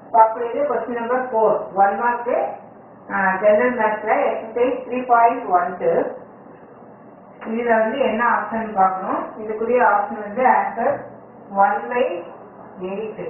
அப்போ இது question number four one mark general மேத்ஸ்ல exercise three point one two இதுல வந்து என்ன ஆப்ஷன் பார்க்கணும் இதுக்குரிய ஆப்ஷன் வந்து answer one by eight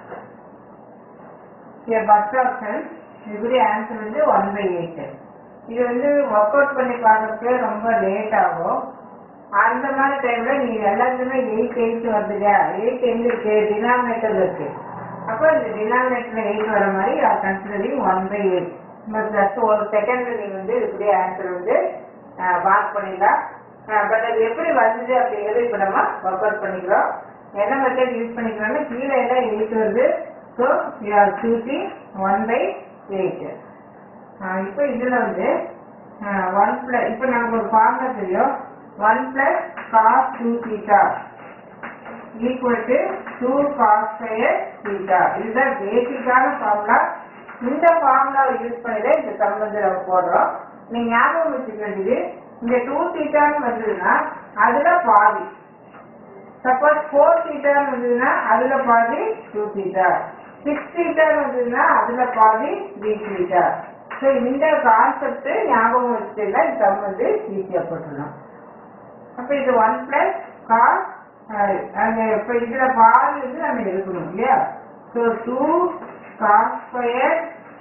first option இதுக்குரிய ஆன்சர் வந்து ஒன் பை எயிட் இது வந்து ஒர்க் அவுட் பண்ணி பார்க்கறதுக்கு ரொம்ப லேட் ஆகும் அந்த மாதிரி டைம்ல நீங்க எல்லாத்துக்குமே எயிட் எயிட் வருது இல்லையா எயிட் எங்க இருக்கு டினாமினேட்டர் இருக்கு அப்போ இந்த டினாமினேட்டர்ல எயிட் வர மாதிரி considering one by eight just ஒரு செகண்ட்ல நீங்க வந்து இதுக்குரிய ஆன்சர் வந்து மார்க் பண்ணிடலாம் பட் அது எப்படி வந்தது அப்படிங்கிறது இப்போ நம்ம ஒர்க் அவுட் பண்ணிக்கிறோம் என்ன மெத்தட் யூஸ் பண்ணிக்கிறோம்னா கீழே எல்லாம் எயிட் வருது so you are choosing one by eight இப்போ இதில் வந்து ஒன் ப்ளஸ் இப்போ நமக்கு ஒரு ஃபார்முலா தெரியும் one plus cos two theta equal to two cos square theta இதுதான் பேசிக்கான ஃபார்முலா இந்த ஃபார்முலாவை யூஸ் பண்ணி தான் இந்த சம் வந்து நம்ம போடுறோம் நீங்க ஞாபகம் வச்சுக்க வேண்டியது இந்த டூ தீட்டான்னு வந்ததுன்னா அதுல பாதி சப்போஸ் ஃபோர் தீட்டான்னு வந்ததுன்னா அதுல பாதி டூ தீட்டா சிக்ஸ் தீட்டான்னு வந்ததுன்னா அதுல பாதி த்ரீ தீட்டா ஸோ இந்த கான்செப்ட் ஞாபகம் வச்சுட்டா இந்த சம் வந்து ஈஸியாக போட்டுடலாம் அப்போ இது ஒன் பிளஸ் காஸ் அங்கே இப்போ இதில் பாதி வந்து நம்ம எடுக்கணும் இல்லையா ஸோ டூ காஸ் ஸ்கொயர்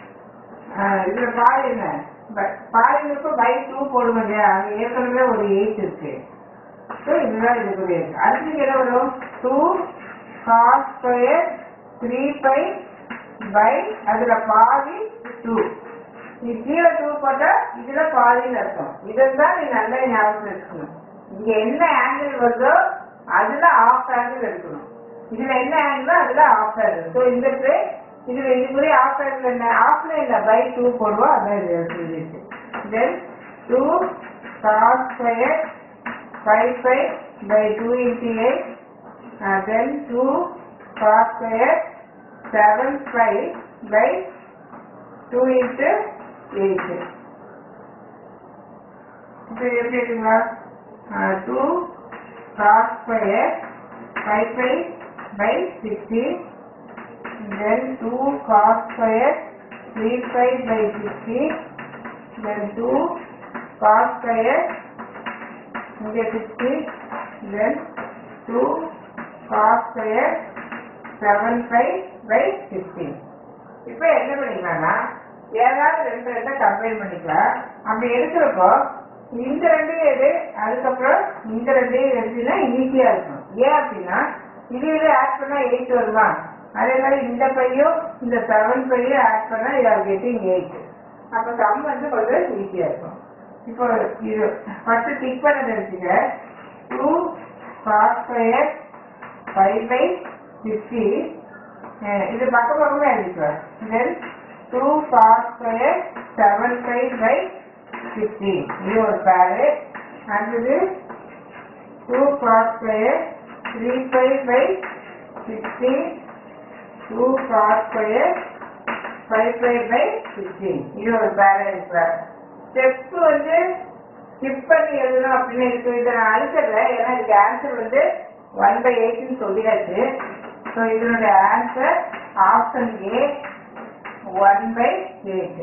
இதில் பாதி என்ன பாதிக்கு பை டூ போடுவோம் இல்லையா அங்கே ஏற்கனவே ஒரு எயிட் இருக்கு ஸோ இதுதான் இதுக்குரிய அடுத்து என்ன வரும் two cos square three pi by அதில் பாதி டூ நீ கீழே டூ போட்டா இதுல பாதின்னு அர்த்தம் இதைத்தான் நீ நல்லா ஞாபகம் வச்சுக்கணும் இங்க என்ன ஆங்கிள் வருதோ அதுல ஆஃப் ஆங்கிள் எடுக்கணும் இதுல என்ன ஆங்கிளோ அதுல ஆஃப் ஆங்கிள் ஸோ இந்த ட்ரே இதுல இதுக்குரிய ஆஃப் ஆங்கிள் என்ன ஆஃப்ல இல்ல பை டூ போடுவோம் அதான் இது சொல்லிட்டு then two cos square five five by two into eight then two cos square seven five by two into eight இப்போ எப்படி இருக்குங்களா two cos square five five by sixty then two cos square three five by sixty then two cos square இங்கே sixty then two cos square seven five by sixteen இப்போ என்ன பண்ணிக்கலாம்னா ஏதாவது ரெண்டு ரெண்டை கம்பைன் பண்ணிக்கலாம் அப்படி எடுக்கிறப்போ இந்த ரெண்டையும் எடு அதுக்கப்புறம் இந்த ரெண்டையும் எடுத்தீங்கன்னா ஈஸியா இருக்கும் ஏன் அப்படின்னா இது இது ஆட் பண்ணா எயிட் வருமா அதே மாதிரி இந்த பையும் இந்த செவன் பையும் ஆட் பண்ணா யூ ஆர் கெட்டிங் எயிட் அப்போ சம் வந்து கொஞ்சம் ஈஸியா இருக்கும் இப்போ இது ஃபர்ஸ்ட் டிக் பண்ணது எடுத்துக்க two cos square five by sixty இது பக்கம் பக்கமே எழுதிக்குவேன் then two cos square seven five by sixty இது ஒரு பேரு அடுத்தது two cos square three five by sixty two cos square five five by sixteen இது ஒரு பேரு இருக்கிறார் ஸ்டெப்ஸ் வந்து ஸ்கிப் பண்ணி எழுதணும் அப்படின்னு இருக்கு இதை நான் அழுத்தல ஏன்னா இதுக்கு ஆன்சர் வந்து ஒன் பை எயிட்னு சொல்லியாச்சு ஸோ இதனுடைய answer option A one by eight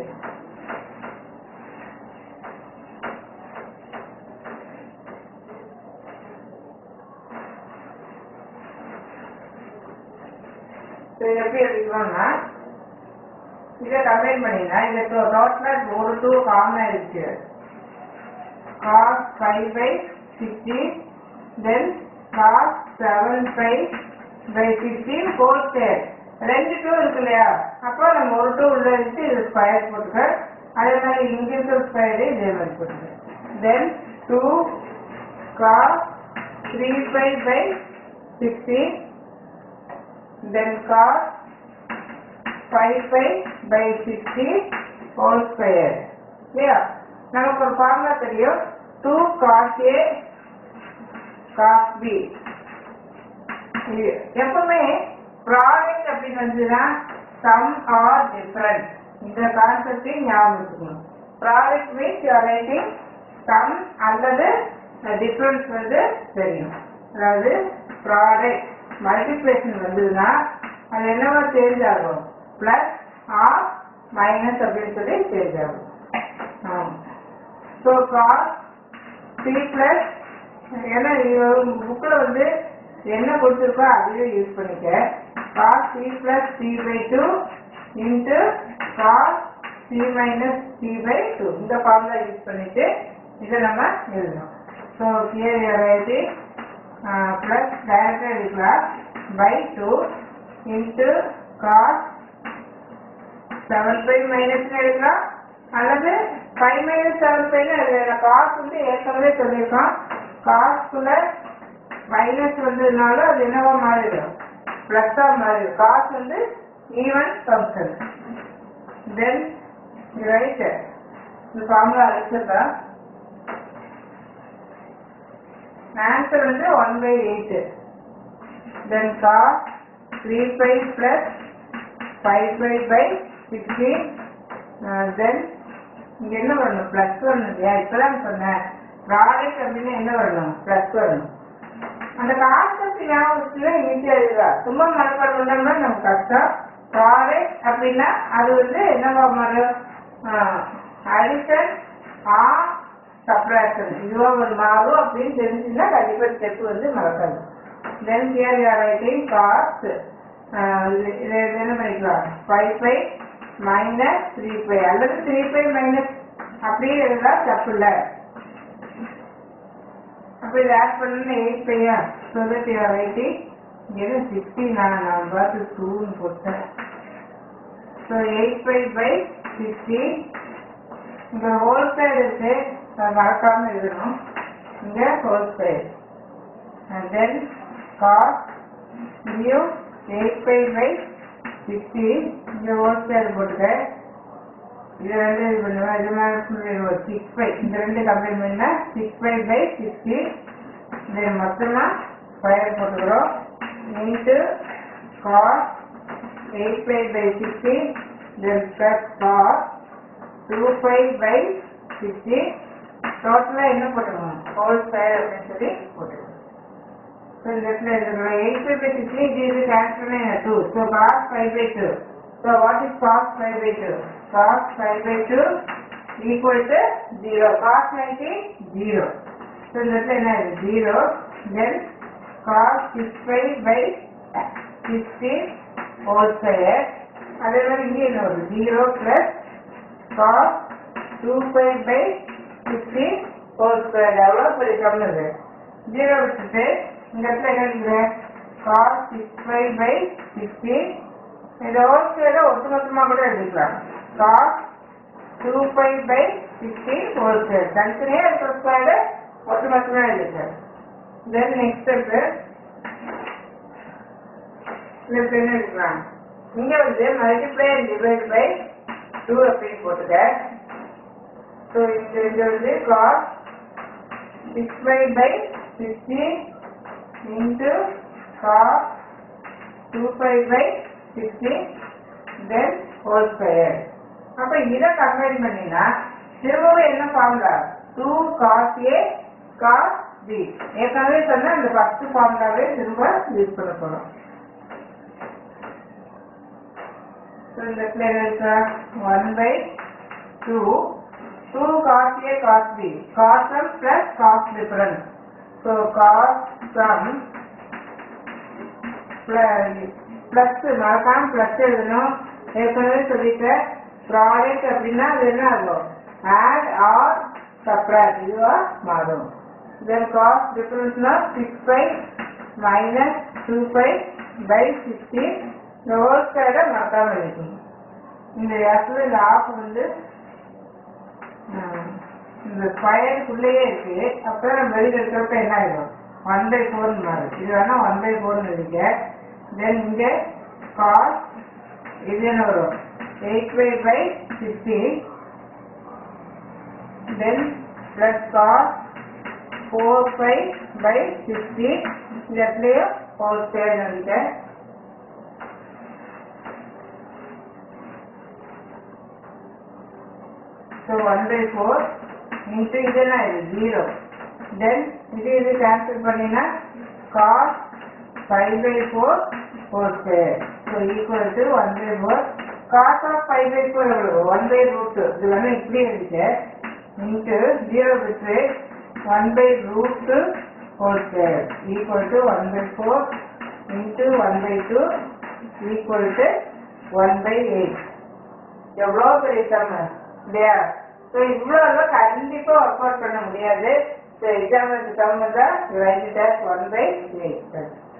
எப்படி எடுக்கணும்னா இதை கம்பைன் பண்ணினா இதை டோட்டலா ஒரு டூ காமனா இருக்கு cos five by sixty then cos seven five by sixteen four square ரெண்டு டூ இருக்கு இல்லையா அப்போ நம்ம ஒரு டூ உள்ள வச்சு இது ஸ்கொயர் போட்டுக்க அதே மாதிரி இங்க இருக்க ஸ்கொயரு இதே மாதிரி போட்டுக்க then two cos three five by sixteen then cos five five by sixty whole square இல்லையா நமக்கு ஒரு ஃபார்முலா தெரியும் two cos A cos B எப்பவுமே ப்ராடக்ட் அப்படின்னு வந்ததுன்னா சம் ஆர் டிஃபரன்ஸ் இந்த கான்செப்டையும் ஞாபகம் வச்சுக்கணும் product means you're writing sum அல்லது டிஃபரன்ஸ் வந்து தெரியும் அதாவது ப்ராடக்ட் மல்டிப்ளேஷன் வந்ததுன்னா அது என்னவா சேஞ்ச் ஆகும் பிளஸ் ஆர் மைனஸ் அப்படின்னு சொல்லி தெரிஞ்சாங்க ஸோ காஸ் சி பிளஸ் ஏன்னா புக்கில் வந்து என்ன கொடுத்துருக்கோ அதையே யூஸ் பண்ணிக்க cos C plus C by two into cos C minus C by two இந்த ஃபார்முலா யூஸ் பண்ணிட்டு இதை நம்ம எழுதணும் ஸோ கியர் ரைட்டி ப்ளஸ் டைரக்டாக எடுக்கலாம் by two into cos seven pi மைனஸ்னு எடுக்கலாம் அல்லது ஃபைவ் மைனஸ் செவன் பைன்னு எழுதலாம் காஸ் வந்து ஏற்கனவே சொல்லியிருக்கோம் காஸ்க்குள்ள மைனஸ் வந்ததுனால அது என்னவா மாறிடும் ப்ளஸ்ஸா மாறிடும் காஸ் வந்து ஈவன் ஃபங்க்ஷன் தென் ரைட் இந்த ஃபார்முலா அழைச்சிருந்தா ஆன்சர் வந்து one by eight then cos three pi plus five pi by sixteen then இங்க என்ன வரணும் பிளஸ் வரணும் இல்லையா இப்பதான் சொன்னேன் ப்ராடக்ட் அப்படின்னு என்ன வரணும் பிளஸ் வரணும் அந்த கான்செப்ட் ஞாபகத்துல ஈஸியா இருக்கா சும்மா மனப்பாடம் பண்ணோம்னா நமக்கு கஷ்டம் ப்ராடக்ட் அப்படின்னா அது வந்து என்னவா மாறும் அடிஷன் ஆ சப்ராக்ஷன் இதுவா ஒரு மாறும் அப்படின்னு தெரிஞ்சுன்னா கண்டிப்பா ஸ்டெப் வந்து மறக்காது then here you are writing cos இதை என்ன பண்ணிக்கலாம் five five minus three pi அல்லது த்ரீ பை மைனஸ் அப்படியே எழுதா தப்பு இல்லை அப்போ இதை ஆட் பண்ணணும் எயிட் பையா ஸோ தட் யூஆர் ரைட்டிங் இங்கே சிக்ஸ்டி நான் நான் பார்த்து டூன்னு போட்டேன் so eight pi by sixty இங்கே ஹோல் சைடு இருக்கு அதை மறக்காம எழுதணும் இங்கே whole side and then cos mu 8 pi by 60 இந்த ஹோல் ஸ்கொயர் போட்டுக்க இது ரெண்டு இது பண்ணுவேன் இது மாதிரி சிக்ஸ் பை இந்த ரெண்டு கம்பைன் பண்ணா சிக்ஸ் பை பை சிக்ஸ்டி இது மொத்தமா ஸ்கொயர் போட்டுக்கிறோம் into cos eight pi by sixty then plus cos two pi by sixty டோட்டலாக என்ன போட்டுக்கணும் ஹோல் ஸ்கொயர் அப்படின்னு சொல்லி போட்டுக்கணும் So let's let it go. 8 by 16 this is cancel in 2. So cos 5 by 2. So what is cos 5 by 2? Cos 5 by 2 equal to 0. Cos 90 0. So let's say now 0. Then cos 6 by 60 whole square. அதே மாதிரி இங்கே என்ன வருது zero plus cos two five by sixty whole square எவ்வளோ பெரிய கம்மிது zero விட்டுட்டு இந்த இடத்துல என்ன இருக்குது cos six five by sixty இந்த ஹோல் ஸ்கொயரை ஒட்டுமொத்தமாக கூட எழுதிக்கலாம் cos two five by sixty whole square தனித்தனியாக இருக்கிற ஸ்கொயரை ஒட்டுமொத்தமாக எழுதிக்கலாம் தென் நெக்ஸ்ட் இருக்கு இதுக்கு என்ன எடுக்கலாம் இங்க வந்து multiply and divide by two அப்படின்னு போட்டுக்க ஸோ இந்த இது வந்து cos six pi by sixty into cos two five by sixty then whole square அப்போ இதை கம்பைன் பண்ணினா திரும்பவும் என்ன formula two cos A cos B ஏற்கனவே சொன்ன இந்த ஃபர்ஸ்ட் ஃபார்முலாவே திரும்ப யூஸ் பண்ண போகிறோம் So in the plane is uh, 1 by 2, 2 cos A cos B, cos sum plus cos difference. So cos sum plus plus மறக்காம plus எழுதணும் ஏற்கனவே சொல்லிட்டேன் ப்ராடக்ட் அப்படின்னா அது என்ன ஆகும் ஆட் ஆர் சப்ராக்ட் இதுவா மாறும் தென் காஸ் டிஃபரன்ஸ்னா six pi minus two pi by sixteen இந்த ஹோல் ஸ்கொயரை மறக்காம எழுதிக்கணும் இந்த இடத்துல இந்த ஆஃப் வந்து ஹம், இந்த ஸ்கொயருக்குள்ளேயே இருக்கு அப்புறம் நம்ம வெளியில் இருக்கிறப்ப என்ன ஆயிடும் ஒன் பை ஃபோர்னு மாறும் இது வேணா ஒன் பை ஃபோர்னு எழுதிக்க தென் இங்கே காஸ் இது என்ன வரும் eight pi by sixty then plus cos four pi by sixty இந்த இடத்துலயும் ஹோல் ஸ்கொயர் எழுதிட்டேன் So 1 by 4 into இதெல்லாம் இது 0. Then இது இது cancel பண்ணினா cos 5 by 4 whole square. So equal to 1 by 4 cos of five pi four எவ்வளவு one by root இது வந்து இப்படி இருந்துச்சு இன்ட்டு ஜீரோ விட்டு one by root whole square equal to one by four into one by two equal to one by eight எவ்வளோ பெரிய some இல்லையா so இவ்வளோலாம் கண்டிப்பாக ஒர்க் அவுட் பண்ண முடியாது ஸோ எக்ஸாம்பிளுக்கு சம் தான் ரைட் ஒன் பை எயிட்